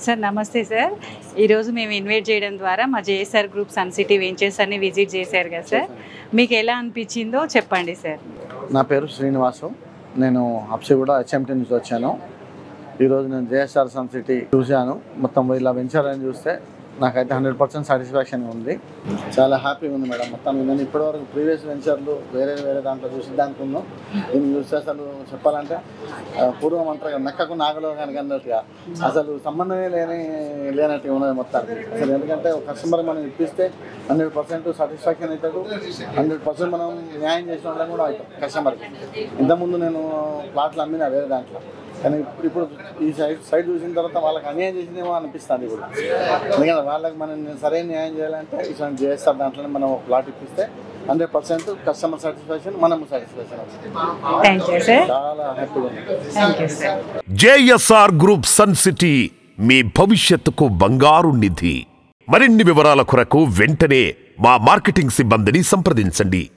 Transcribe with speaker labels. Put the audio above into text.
Speaker 1: sir నమస్తే sir ఈరోజు మేము ఇన్వైట్ చేయడం ద్వారా మా J S R group sun city ventures అన్ని విజిట్ చేశారు కదా సార్ మీకు ఎలా అనిపించిందో చెప్పండి సార్
Speaker 2: నా పేరు శ్రీనివాసు నేను హబ్సిగూడ హెచ్ఎంటీ నుంచి వచ్చాను ఈరోజు నేను జేఎస్ఆర్ సన్ సిటీ చూశాను మొత్తం ఇలా వెంచర్ అని చూస్తే నాకైతే హండ్రెడ్ పర్సెంట్ సాటిస్ఫాక్షన్ ఉంది చాలా హ్యాపీగా ఉంది మేడం మొత్తం నేను ఇప్పటివరకు ప్రీవియస్ వెంచర్లు వేరే వేరే దాంట్లో చూసి దానికి ఉన్నాను దీన్ని చూస్తే అసలు చెప్పాలంటే ఆ, పూర్వం అంటారు కదా మెక్కకు నాగలో కనుక అన్నట్టుగా అసలు సంబంధమే లేని లేనట్టుగా ఉన్నది మొత్తం అసలు ఎందుకంటే ఒక కస్టమర్ మనం ఇప్పిస్తే హండ్రెడ్ పర్సెంట్ సాటిస్ఫాక్షన్ అవుతాడు హండ్రెడ్ పర్సెంట్ మనం న్యాయం చేసిన వాళ్ళని కూడా అవుతాం కస్టమర్కి ఇంతకుముందు నేను ప్లాట్లు అమ్మినా వేరే దాంట్లో కానీ ఇప్పుడు ఇప్పుడు ఈ సైడ్ సైడ్ చూసిన తర్వాత వాళ్ళకి అన్యాయం చేసిందేమో అనిపిస్తుంది ఇప్పుడు ఎందుకంటే వాళ్ళకి మనం సరైన న్యాయం చేయాలంటే ఇటువంటి చేస్తారు దాంట్లోనే మనం ఒక ప్లాట్ ఇప్పిస్తే హండ్రెడ్ పర్సెంట్ కస్టమర్ సాటిస్ఫాక్షన్ మనము సాటిస్ఫాక్షన్ అవుతుంది
Speaker 1: థ్యాంక్ యూ సార్
Speaker 2: చాలా హ్యాపీగా ఉంది
Speaker 1: thank you sir
Speaker 3: J S R group sun city మీ భవిష్యత్తుకు బంగారు నిధి మరిన్ని వివరాల కొరకు వెంటనే మా మార్కెటింగ్ సిబ్బందిని సంప్రదించండి